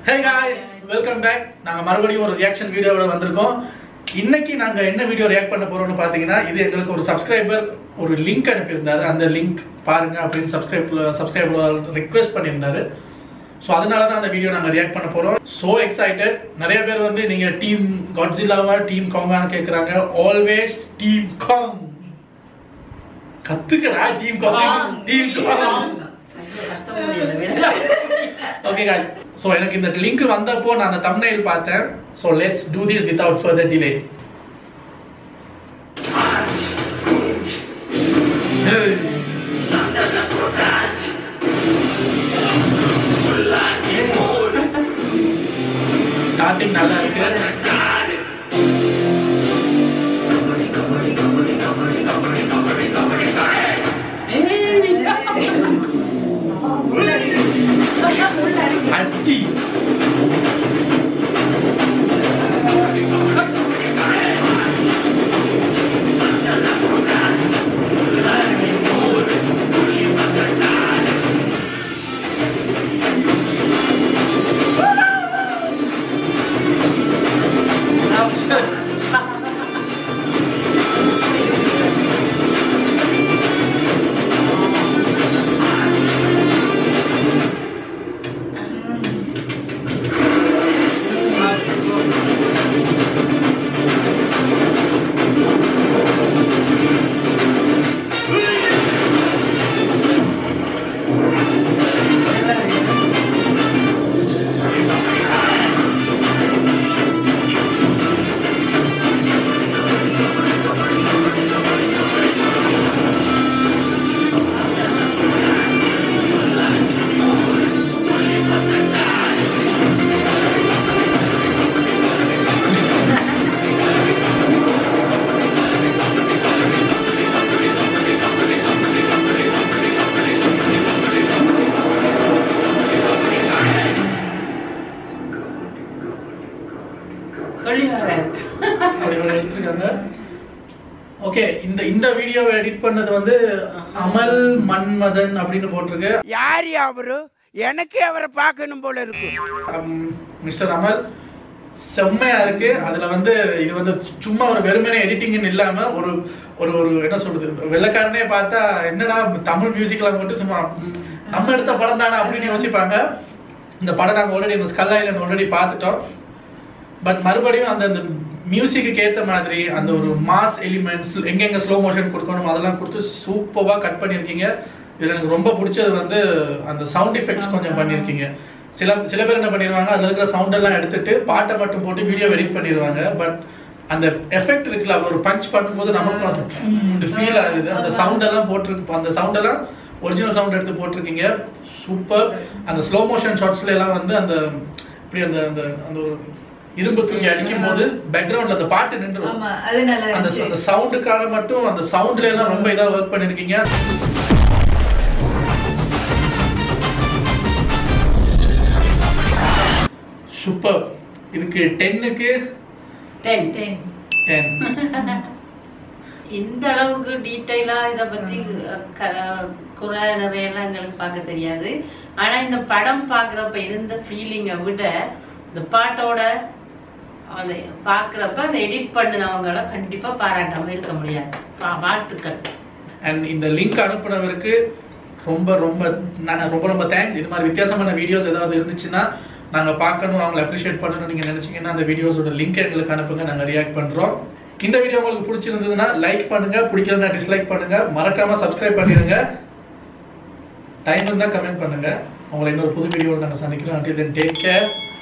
hey guys welcome back நாங்க மறுபடியும் ஒரு ரியாக்ஷன் வீடியோவோட வந்திருக்கோம் இன்னைக்கு நாங்க என்ன வீடியோ ரியாக்ட் பண்ண போறோம்னு பாத்தீங்கன்னா இது எங்களுக்கு ஒரு சப்ஸ்கிரைபர் ஒரு லிங்க் அனுப்பியிருந்தாரு அந்த லிங்க் பாருங்க அப்படின்னு சப்ஸ்கிரைப்ல சப்ஸ்கிரைபர் ரிக்வெஸ்ட் பண்ணியிருந்தாரு ஸோ அதனால தான் அந்த வீடியோ நாங்கள் ரியாக்ட் பண்ண போகிறோம் ஸோ எக்ஸைட்டட் நிறைய பேர் வந்து நீங்கள் டீம் காட்ஸில்லாவா டீம் காங்கான்னு கேட்குறாங்க ஆல்வேஸ் டீம் காங் கத்துக்கடா team Kong team Kong okay guys so எனக்கு இந்த லிங்க் வந்தப்போ நான் அந்த thumbnail பார்த்தேன் so let's do this without further delay starting நல்லா இருக்கு அடி சொல்லி வரேன் அப்படி ஒரு எடுத்துருக்காங்க ஓகே இந்த இந்த வீடியோவை எடிட் பண்ணது வந்து அமல் மன்மதன் அப்படின்னு போட்டிருக்கு யார் அவரு எனக்கு அவரை பார்க்கணும் போல இருக்கு மிஸ்டர் அமல் செம்மையா இருக்கு அதுல வந்து இது வந்து சும்மா ஒரு வெறுமனே எடிட்டிங்னு இல்லாம ஒரு ஒரு ஒரு என்ன சொல்றது வெள்ளக்காரனே பார்த்தா என்னடா தமிழ் மியூசிக்லாம் மட்டும் சும்மா நம்ம எடுத்த படம் தானே அப்படின்னு யோசிப்பாங்க இந்த படம் நாங்க ஆல்ரெடி இந்த ஸ்கல் ஐலண்ட் ஆல்ரெடி பார்த்துட்டோம் பட் மறுபடியும் அந்த அந்த மியூசிக்கு ஏத்த மாதிரி அந்த ஒரு மாஸ் எலிமெண்ட்ஸ் எங்கெங்க ஸ்லோ மோஷன் கொடுக்கணும் அதெல்லாம் கொடுத்து சூப்பரா கட் பண்ணியிருக்கீங்க இதுல எனக்கு ரொம்ப பிடிச்சது வந்து அந்த சவுண்ட் எஃபெக்ட்ஸ் கொஞ்சம் பண்ணியிருக்கீங்க சில சில பேர் என்ன பண்ணிடுவாங்க அதுல இருக்கிற சவுண்ட் எல்லாம் எடுத்துட்டு பாட்டை மட்டும் போட்டு வீடியோ எடிட் பண்ணிடுவாங்க பட் அந்த எஃபெக்ட் இருக்குல்ல அவர் ஒரு பஞ்ச் பண்ணும்போது நமக்கும் அது ஃபீல் ஆகுது அந்த சவுண்ட் எல்லாம் போட்டிருக்கு அந்த சவுண்ட் எல்லாம் ஒரிஜினல் சவுண்ட் எடுத்து போட்டிருக்கீங்க சூப்பர் அந்த ஸ்லோ மோஷன் ஷாட்ஸ்ல எல்லாம் வந்து அந்த இப்படி அந்த அந்த அந்த ஒரு இரும்பு தூக்கி அடிக்கும் போது பேக்ரவுண்ட்ல அந்த பாட்டு நின்றுடும் ஆமா அது நல்லா அந்த இருந்துச்சு அந்த சவுண்டுக்காக மட்டும் அந்த சவுண்ட்ல எல்லாம் ரொம்ப இதா ஒர்க் பண்ணிருக்கீங்க சூப்பர் இதுக்கு டென்னுக்கு டென் டென் டென் இந்த அளவுக்கு டீட்டெயிலா இத பத்தி க- குறை நிறையெல்லாம் எங்களுக்கு பார்க்க தெரியாது ஆனா இந்த படம் பாக்குறப்ப இருந்த ஃபீலிங்கை விட இந்த பாட்டோட அதை பாக்குறப்ப அதை எடிட் பண்ணினவங்கள கண்டிப்பா பாராட்டாம இருக்க முடியாது பா- வாழ்த்துக்கள் அண்ட் இந்த லிங்க் அனுப்புனவருக்கு ரொம்ப ரொம்ப நான் ரொம்ப ரொம்ப தேங்க்ஸ் இது மாதிரி வித்தியாசமான வீடியோஸ் ஏதாவது இருந்துச்சுன்னா நாங்க பார்க்கணும் அவங்களை அப்ரிஷியேட் பண்ணணும் நீங்க நினைச்சீங்கன்னா அந்த வீடியோஸோட லிங்க் எங்களுக்கு அனுப்புங்க நாங்க ரியாக்ட் பண்றோம் இந்த வீடியோ உங்களுக்கு பிடிச்சிருந்ததுன்னா லைக் பண்ணுங்க பிடிக்கலன்னா டிஸ்லைக் பண்ணுங்க மறக்காம சப்ஸ்கிரைப் பண்ணிடுங்க டைம் இருந்தா கமெண்ட் பண்ணுங்க உங்களை இன்னொரு புது வீடியோவில் நாங்கள் சந்திக்கிறோம் until then டேக் கேர்